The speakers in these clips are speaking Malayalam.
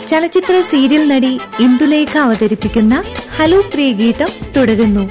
ചലച്ചിത്ര സീരിയൽ നടി ഇന്ദുലേഖ അവതരിപ്പിക്കുന്ന ഹലോ പ്രിയ ഗീതം തുടരുന്നു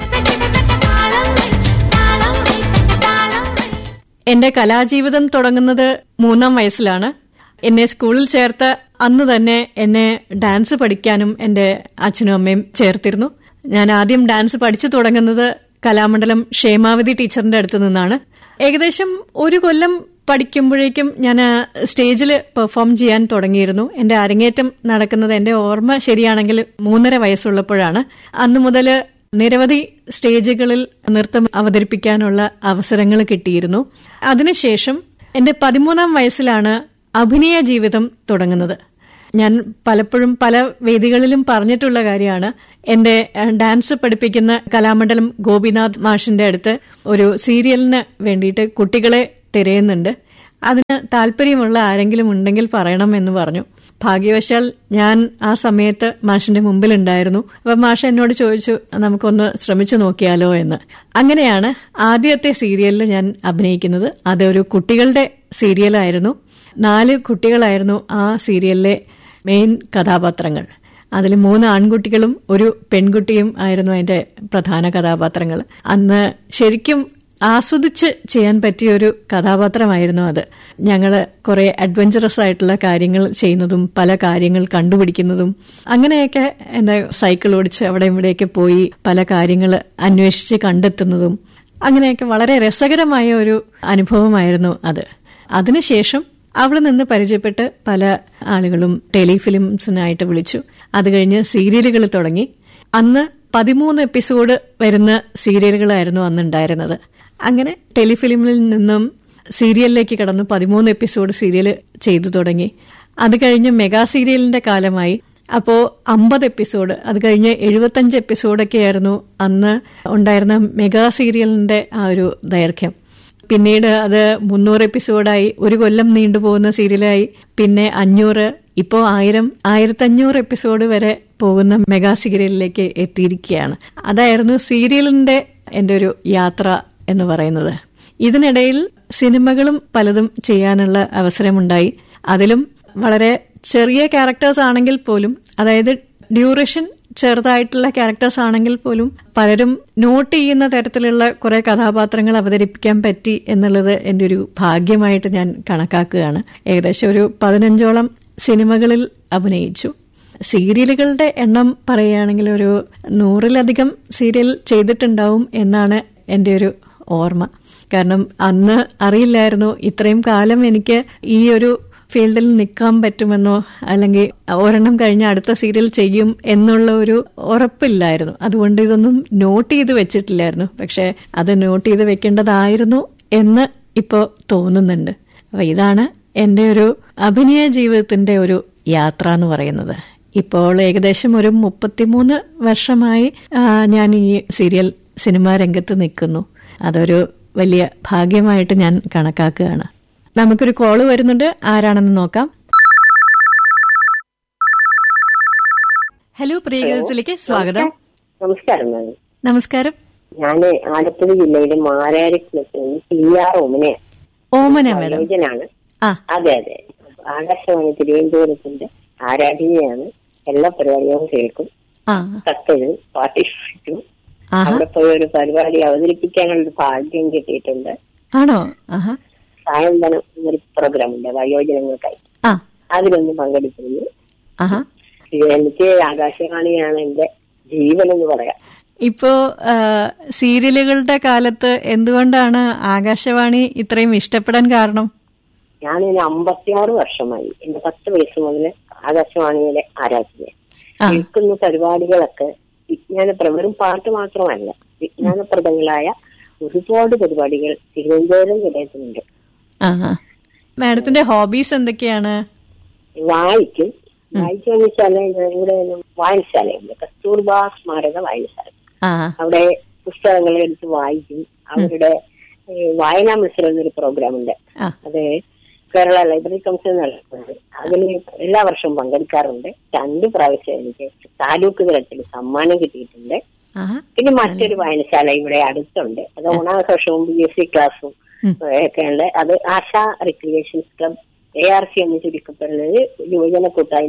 എന്റെ കലാജീവിതം തുടങ്ങുന്നത് മൂന്നാം വയസ്സിലാണ് എന്നെ സ്കൂളിൽ ചേർത്ത അന്ന് തന്നെ എന്നെ ഡാൻസ് പഠിക്കാനും എന്റെ അച്ഛനും അമ്മയും ചേർത്തിരുന്നു ഞാൻ ആദ്യം ഡാൻസ് പഠിച്ചു തുടങ്ങുന്നത് കലാമണ്ഡലം ക്ഷേമാവതി ടീച്ചറിന്റെ അടുത്ത് നിന്നാണ് ഏകദേശം ഒരു കൊല്ലം പഠിക്കുമ്പോഴേക്കും ഞാൻ സ്റ്റേജിൽ പെർഫോം ചെയ്യാൻ തുടങ്ങിയിരുന്നു എന്റെ അരങ്ങേറ്റം നടക്കുന്നത് എന്റെ ഓർമ്മ ശരിയാണെങ്കിൽ മൂന്നര വയസ്സുള്ളപ്പോഴാണ് അന്നു മുതൽ നിരവധി സ്റ്റേജുകളിൽ നൃത്തം അവതരിപ്പിക്കാനുള്ള അവസരങ്ങൾ കിട്ടിയിരുന്നു അതിനുശേഷം എന്റെ പതിമൂന്നാം വയസ്സിലാണ് അഭിനയ ജീവിതം തുടങ്ങുന്നത് ഞാൻ പലപ്പോഴും പല വേദികളിലും പറഞ്ഞിട്ടുള്ള കാര്യമാണ് എന്റെ ഡാൻസ് പഠിപ്പിക്കുന്ന കലാമണ്ഡലം ഗോപിനാഥ് മാഷിന്റെ അടുത്ത് ഒരു സീരിയലിന് വേണ്ടിയിട്ട് കുട്ടികളെ തിരയുന്നുണ്ട് അതിന് താല്പര്യമുള്ള ആരെങ്കിലും ഉണ്ടെങ്കിൽ പറയണം എന്ന് പറഞ്ഞു ഭാഗ്യവശാൽ ഞാൻ ആ സമയത്ത് മാഷിന്റെ മുമ്പിലുണ്ടായിരുന്നു അപ്പൊ മാഷ് എന്നോട് ചോദിച്ചു നമുക്കൊന്ന് ശ്രമിച്ചു നോക്കിയാലോ എന്ന് അങ്ങനെയാണ് ആദ്യത്തെ സീരിയലിൽ ഞാൻ അഭിനയിക്കുന്നത് അതൊരു കുട്ടികളുടെ സീരിയലായിരുന്നു നാല് കുട്ടികളായിരുന്നു ആ സീരിയലിലെ മെയിൻ കഥാപാത്രങ്ങൾ അതിൽ മൂന്ന് ആൺകുട്ടികളും ഒരു പെൺകുട്ടിയും ആയിരുന്നു അതിന്റെ പ്രധാന കഥാപാത്രങ്ങൾ അന്ന് ശരിക്കും ആസ്വദിച്ച് ചെയ്യാൻ പറ്റിയ ഒരു കഥാപാത്രമായിരുന്നു അത് ഞങ്ങൾ കുറെ അഡ്വഞ്ചറസ് ആയിട്ടുള്ള കാര്യങ്ങൾ ചെയ്യുന്നതും പല കാര്യങ്ങൾ കണ്ടുപിടിക്കുന്നതും അങ്ങനെയൊക്കെ എന്താ സൈക്കിൾ ഓടിച്ച് അവിടെ ഇവിടെയൊക്കെ പോയി പല കാര്യങ്ങൾ അന്വേഷിച്ച് കണ്ടെത്തുന്നതും അങ്ങനെയൊക്കെ വളരെ രസകരമായ ഒരു അനുഭവമായിരുന്നു അത് അതിനുശേഷം അവിടെ നിന്ന് പരിചയപ്പെട്ട് പല ആളുകളും ടെലിഫിലിംസിനായിട്ട് വിളിച്ചു അത് കഴിഞ്ഞ് സീരിയലുകൾ തുടങ്ങി അന്ന് പതിമൂന്ന് എപ്പിസോഡ് വരുന്ന സീരിയലുകളായിരുന്നു അന്നുണ്ടായിരുന്നത് അങ്ങനെ ടെലിഫിലിമിൽ നിന്നും സീരിയലിലേക്ക് കടന്നു പതിമൂന്ന് എപ്പിസോഡ് സീരിയൽ ചെയ്തു തുടങ്ങി അത് കഴിഞ്ഞ് മെഗാ സീരിയലിന്റെ കാലമായി അപ്പോ അമ്പത് എപ്പിസോഡ് അത് കഴിഞ്ഞ് എഴുപത്തഞ്ച് എപ്പിസോഡൊക്കെ ആയിരുന്നു അന്ന് ഉണ്ടായിരുന്ന മെഗാ സീരിയലിന്റെ ആ ഒരു ദൈർഘ്യം പിന്നീട് അത് മുന്നൂറ് എപ്പിസോഡായി ഒരു കൊല്ലം നീണ്ടുപോകുന്ന സീരിയലായി പിന്നെ അഞ്ഞൂറ് ഇപ്പോൾ ആയിരം ആയിരത്തഞ്ഞൂറ് എപ്പിസോഡ് വരെ പോകുന്ന മെഗാ സീരിയലിലേക്ക് എത്തിയിരിക്കുകയാണ് അതായിരുന്നു സീരിയലിന്റെ എൻ്റെ ഒരു യാത്ര എന്ന് പറയുന്നത് ഇതിനിടയിൽ സിനിമകളും പലതും ചെയ്യാനുള്ള അവസരമുണ്ടായി അതിലും വളരെ ചെറിയ ക്യാരക്ടേഴ്സ് ആണെങ്കിൽ പോലും അതായത് ഡ്യൂറേഷൻ ചെറുതായിട്ടുള്ള ക്യാരക്ടേഴ്സ് ആണെങ്കിൽ പോലും പലരും നോട്ട് ചെയ്യുന്ന തരത്തിലുള്ള കുറെ കഥാപാത്രങ്ങൾ അവതരിപ്പിക്കാൻ പറ്റി എന്നുള്ളത് എൻ്റെ ഒരു ഭാഗ്യമായിട്ട് ഞാൻ കണക്കാക്കുകയാണ് ഏകദേശം ഒരു പതിനഞ്ചോളം സിനിമകളിൽ അഭിനയിച്ചു സീരിയലുകളുടെ എണ്ണം പറയുകയാണെങ്കിൽ ഒരു നൂറിലധികം സീരിയൽ ചെയ്തിട്ടുണ്ടാവും എന്നാണ് എൻ്റെ ഒരു ഓർമ്മ കാരണം അന്ന് അറിയില്ലായിരുന്നു ഇത്രയും കാലം എനിക്ക് ഈ ഒരു ഫീൽഡിൽ നിൽക്കാൻ പറ്റുമെന്നോ അല്ലെങ്കിൽ ഒരെണ്ണം കഴിഞ്ഞ് അടുത്ത സീരിയൽ ചെയ്യും എന്നുള്ള ഒരു ഉറപ്പില്ലായിരുന്നു അതുകൊണ്ട് ഇതൊന്നും നോട്ട് ചെയ്ത് വെച്ചിട്ടില്ലായിരുന്നു പക്ഷെ അത് നോട്ട് ചെയ്ത് വെക്കേണ്ടതായിരുന്നു എന്ന് ഇപ്പോൾ തോന്നുന്നുണ്ട് അപ്പൊ ഇതാണ് എൻ്റെ ഒരു അഭിനയ ജീവിതത്തിന്റെ ഒരു യാത്ര എന്ന് പറയുന്നത് ഇപ്പോൾ ഏകദേശം ഒരു മുപ്പത്തിമൂന്ന് വർഷമായി ഞാൻ ഈ സീരിയൽ സിനിമാ രംഗത്ത് നിൽക്കുന്നു അതൊരു വലിയ ഭാഗ്യമായിട്ട് ഞാൻ കണക്കാക്കുകയാണ് നമുക്കൊരു കോള് വരുന്നുണ്ട് ആരാണെന്ന് നോക്കാം ഹലോ പ്രിയഗീതത്തിലേക്ക് സ്വാഗതം നമസ്കാരം മാം നമസ്കാരം ഞാന് ആലപ്പുഴ ജില്ലയിലെ മാരാരിക്കുളത്ത് പി ആർ ഓമനെ ഓമന മേഡം ആയോജനാണ് ആ അതെ അതെ ആകാശവാണി തിരുവനന്തപുരത്തിന്റെ ആരാധനയാണ് എല്ലാ പരിപാടികളും കേൾക്കും ആ കത്തഴും പാർട്ടിസിപ്പേറ്റും ആഹാ അവിടെ പോയി ഒരു പരിപാടി അവതരിപ്പിക്കാനുള്ള ഒരു ഭാഗ്യം കിട്ടിയിട്ടുണ്ട് ആണോ ആഹാ സായന്തനം എന്നൊരു പ്രോഗ്രാം ഉണ്ട് വയോജനങ്ങൾക്കായി ആ അതിലൊന്ന് പങ്കെടുക്കുന്നു ആഹാ എനിക്ക് ആകാശവാണിയാണ് എന്റെ ജീവൻ എന്ന് പറയാം ഇപ്പോ ആ, സീരിയലുകളുടെ കാലത്ത് എന്തുകൊണ്ടാണ് ആകാശവാണി ഇത്രയും ഇഷ്ടപ്പെടാൻ കാരണം ഞാൻ ഇനി അമ്പത്തിയാറ് വർഷമായി എന്റെ പത്ത് വയസ്സ് മുതൽ ആകാശവാണിയിലെ ആരാധന ആ. കേൾക്കുന്ന പരിപാടികളൊക്കെ വിജ്ഞാനപ്ര വെറും പാട്ട് മാത്രമല്ല വിജ്ഞാനപ്രദങ്ങളായ ഒരുപാട് പരിപാടികൾ തിരുവനന്തപുരം നിലയത്തിനുണ്ട് ആഹാ മാഡത്തിന്റെ ഹോബീസ് എന്തൊക്കെയാണ് വായിക്കും വായിക്കുമെന്ന് വെച്ചാല് ഇവിടെ ഒരു വായനശാലയുണ്ട് കസ്തൂർബ സ്മാരക വായനശാല ആ അവിടെ പുസ്തകങ്ങൾ എടുത്ത് വായിക്കും അവരുടെ ഏ, വായനാ മത്സരം എന്നൊരു പ്രോഗ്രാം ഉണ്ട് ആ അത് കേരള ലൈബ്രറി കൗൺസിൽ നടത്തുന്നത് അതിൽ എല്ലാ വർഷവും പങ്കെടുക്കാറുണ്ട് രണ്ട് പ്രാവശ്യം എനിക്ക് താലൂക്ക് തലത്തിൽ സമ്മാനം കിട്ടിയിട്ടുണ്ട് ആഹാ പിന്നെ മറ്റൊരു വായനശാല ഇവിടെ അടുത്തുണ്ട് അത് ഓണാഘോഷവും ബി എസ് സി ക്ലാസ്സും ഉം. ഒക്കെ ഉണ്ട് അത് Asha recreation club A R C എന്ന് ചുരുക്കപ്പെടുന്നത് യുവജന കൂട്ടായ്മ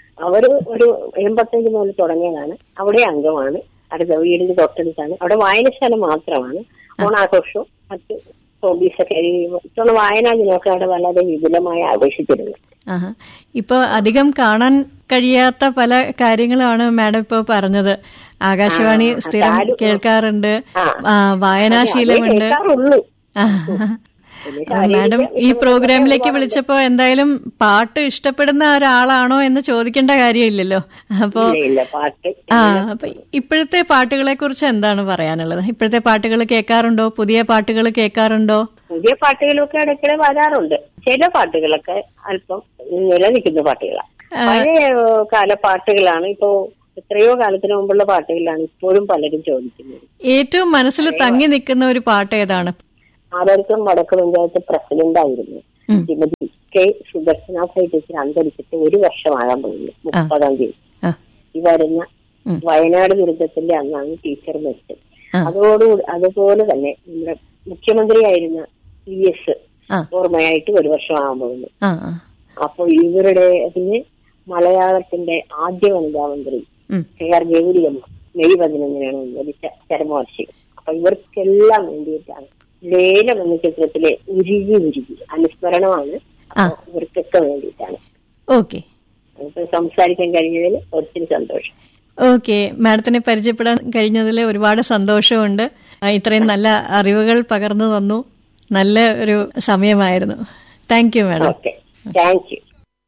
അവർ ഒരു എൺപത്തഞ്ച് മുതൽ തുടങ്ങിയതാണ് അവിടെ അംഗമാണ് അടുത്ത വീടിന്റെ തൊട്ടടുത്താണ് അവിടെ വായനശാല മാത്രമാണ് ഓണാഘോഷവും മറ്റ് ഹോബീസൊക്കെ ഈ ഇത്തവണ വായനാ ദിനമൊക്കെ അവിടെ വളരെ വിപുലമായി ആഘോഷിച്ചിരുന്നു ആഹാ. ഇപ്പൊ അധികം കാണാൻ കഴിയാത്ത പല കാര്യങ്ങളാണ് മാഡം ഇപ്പൊ പറഞ്ഞത് ആകാശവാണി ആ, സ്ഥിരം താലു- കേൾക്കാറുണ്ട് ആ. ആ, വായനാശീലമുണ്ട് കേൾക്കാറുള്ളൂ ആ. പിന്നെ ആ, മാഡം ഈ ശാരീരിക പ്രോഗ്രാമിലേക്ക് ഒരുപാട് വിളിച്ചപ്പോ എന്തായാലും പാട്ട് ഇഷ്ടപ്പെടുന്ന ഒരാളാണോ എന്ന് ചോദിക്കേണ്ട കാര്യമില്ലല്ലോ അപ്പോ ഇല്ല, ഇല്ല പാട്ട് ആ അപ്പൊ ഇപ്പോഴത്തെ പാട്ടുകളെ കുറിച്ച് എന്താണ് പറയാനുള്ളത് ഇപ്പോഴത്തെ പാട്ടുകൾ കേൾക്കാറുണ്ടോ പുതിയ പാട്ടുകൾ കേൾക്കാറുണ്ടോ പുതിയ പാട്ടുകളൊക്കെ ഇടയ്ക്കിടെ വരാറുണ്ട് ചില പാട്ടുകളൊക്കെ അല്പം നിലനിൽക്കുന്ന പാട്ടുകളാണ് പഴയ ഏഹ്, കാല പാട്ടുകളാണ് ഇപ്പോ എത്രയോ കാലത്തിന് മുമ്പുള്ള പാട്ടുകളാണ് ഇപ്പോഴും പലരും ചോദിക്കുന്നത് ഏറ്റവും മനസ്സിൽ തങ്ങി നിൽക്കുന്ന ഒരു പാട്ട് ഏതാണ് ആദർശം വടക്ക് പഞ്ചായത്ത് പ്രസിഡന്റ് ആയിരുന്നു ശ്രീമതി കെ സുദർശന ടീച്ചർ അന്തരിച്ചിട്ട് ഒരു വർഷമാകാൻ പോകുന്നു മുപ്പതാം തീയതി ആ ഈ വരുന്ന ഉം. വയനാട് ദുരന്തത്തിന്റെ അന്നാണ് ടീച്ചർ മരിച്ചത് ആ. അതോടുകൂടി അതുപോലെ തന്നെ നമ്മുടെ മുഖ്യമന്ത്രിയായിരുന്ന പി എസ് ആ. ഓർമ്മയായിട്ട് ഒരു വർഷമാകാൻ പോകുന്നു ആ ആ. അപ്പൊ ഇവരുടെ അതിന് മലയാളത്തിന്റെ ആദ്യ വനിതാ മന്ത്രി ഉം. കെ ആർ ഗൗരിയമ്മ മെയ് പതിനൊന്നിനാണ് മരിച്ച ചരമവാർഷികം അപ്പൊ ഇവർക്കെല്ലാം വേണ്ടിയിട്ടാണ് ലേലം എന്ന ചിത്രത്തിലെ ഉരുകി ഉരുകി അനുസ്മരണമാണ് അപ്പൊ ഇവർക്കൊക്കെ വേണ്ടിയിട്ടാണ് ഓക്കെ നമുക്ക് സംസാരിക്കാൻ കഴിഞ്ഞതിൽ ഒത്തിരി സന്തോഷം ഓക്കെ മാഡത്തിനെ പരിചയപ്പെടാൻ കഴിഞ്ഞതിൽ ഒരുപാട് സന്തോഷമുണ്ട് ആ, ഇത്രയും നല്ല അറിവുകൾ പകർന്നു തന്നു നല്ല ഒരു സമയമായിരുന്നു thank you madam okay thank U